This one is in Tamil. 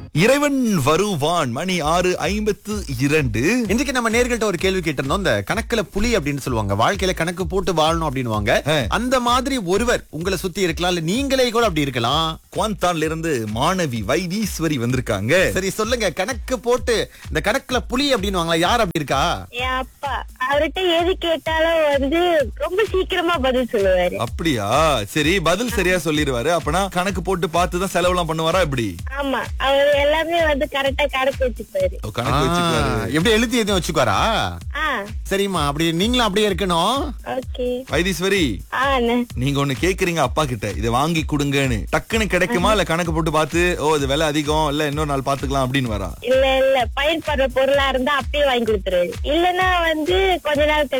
இறைவன் வருவான் மணி ஆறு ஐம்பத்து இரண்டு இன்றைக்கு நம்ம நேர்கள்ட்ட ஒரு கேள்வி கேட்டிருந்தோம் இந்த கணக்குல புலி அப்படின்னு சொல்லுவாங்க வாழ்க்கையில கணக்கு போட்டு வாழணும் அப்படின்னுவாங்க ஆ. அந்த மாதிரி ஒருவர் உங்களை சுத்தி இருக்கலாம் இல்ல நீங்களே கூட அப்படி இருக்கலாம் குவாந்தான்ல இருந்து மாணவி வைதீஸ்வரி வந்திருக்காங்க சரி சொல்லுங்க கணக்கு போட்டு இந்த கணக்குல புலி அப்படின்னு யார் அப்படி இருக்கா என் அப்பா அவர்கிட்ட எது கேட்டாலும் வந்து ரொம்ப சீக்கிரமா பதில் சொல்லுவாரு அப்படியா சரி பதில் சரியா சொல்லிடுவாரு அப்பனா கணக்கு போட்டு பார்த்து தான் செலவுலாம் பண்ணுவாரா எப்படி ஆமா அவர் எல்லாமே வந்து கரெக்டா கணக்கு வச்சுப்பாரு ஓ, கணக்கு வச்சுக்குவாரு ஆ, எப்படி எழுதி எதுவும் வச்சுக்காரா ஆ சரிம்மா அப்படி நீங்களும் அப்படியே இருக்கணும் ஓகே வைதீஸ்வரி ஆ அண்ணே. நீங்க ஒண்ணு கேக்குறீங்க அப்பா கிட்ட இதை வாங்கி கொடுங்கன்னு டக்குன்னு கிடைக்குமா இல்ல கணக்கு போட்டு பார்த்து ஓ இது விலை அதிகம் இல்ல இன்னொரு நாள் பாத்துக்கலாம் அப்படின்னு வரா இல்ல இல்ல பயன்படுற பொருளா இருந்தா அப்படியே வாங்கி கொடுத்துருவாரு இல்லன்னா வந்து கொஞ்ச நாள்